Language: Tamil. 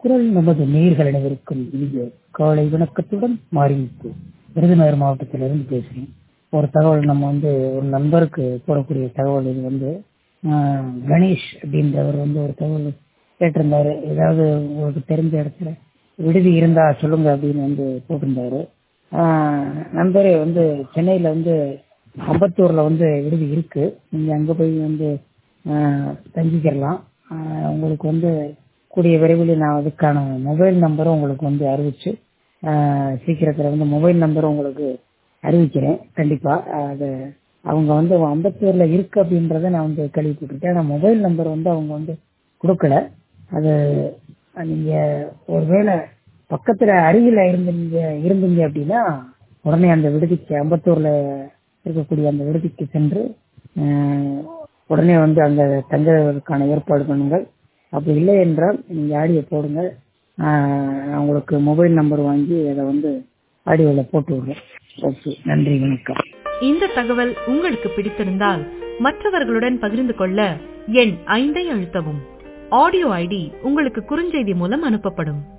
குரல் நமது நேர்கள் அனைவருக்கும் இனிய காலை வணக்கத்துடன் மாறிமுத்து விருதுநகர் மாவட்டத்திலிருந்து பேசுகிறேன் ஒரு தகவல் நம்ம வந்து ஒரு நண்பருக்கு போடக்கூடிய தகவல் இது வந்து ஆஹ், கணேஷ் அப்படின்றவர் வந்து ஒரு தகவல் கேட்டிருந்தாரு ஏதாவது உங்களுக்கு தெரிஞ்ச இடத்துல விடுதி இருந்தா சொல்லுங்க அப்படின்னு வந்து போட்டிருந்தாரு ஆஹ், நண்பரே வந்து சென்னையில வந்து அம்பத்தூர்ல வந்து விடுதி இருக்கு நீங்க அங்க போய் வந்து ஆஹ், தங்கிக்கிறலாம் ஆஹ், உங்களுக்கு வந்து கூடிய விரைவில் நான் அதுக்கான மொபைல் நம்பரும் உங்களுக்கு வந்து அறிவிச்சு ஆஹ், சீக்கிரத்துல வந்து மொபைல் நம்பரும் உங்களுக்கு அறிவிக்கிறேன் கண்டிப்பா அது அவங்க வந்து அம்பத்தூர்ல இருக்கு அப்படின்றத நான் வந்து கேள்விப்பட்டிருக்கேன் ஆனா மொபைல் நம்பர் வந்து அவங்க வந்து கொடுக்கல அது நீங்க ஒருவேளை பக்கத்துல அருகில இருந்தீங்க இருந்தீங்க அப்படின்னா உடனே அந்த விடுதிக்கு அம்பத்தூர்ல இருக்கக்கூடிய அந்த விடுதிக்கு சென்று ஆஹ், உடனே வந்து அங்க தங்குவதற்கான ஏற்பாடு பண்ணுங்கள் அப்படி இல்லை என்றால் நீங்க ஆடியோ போடுங்க ஆஹ், நான் உங்களுக்கு மொபைல் நம்பர் வாங்கி அதை வந்து ஆடியோவில் போட்டு விடுறேன் ஓகே நன்றி வணக்கம் இந்த தகவல் உங்களுக்கு பிடித்திருந்தால் மற்றவர்களுடன் பகிர்ந்து கொள்ள எண் ஐந்தை அழுத்தவும் ஆடியோ ஐடி உங்களுக்கு குறுஞ்செய்தி மூலம் அனுப்பப்படும்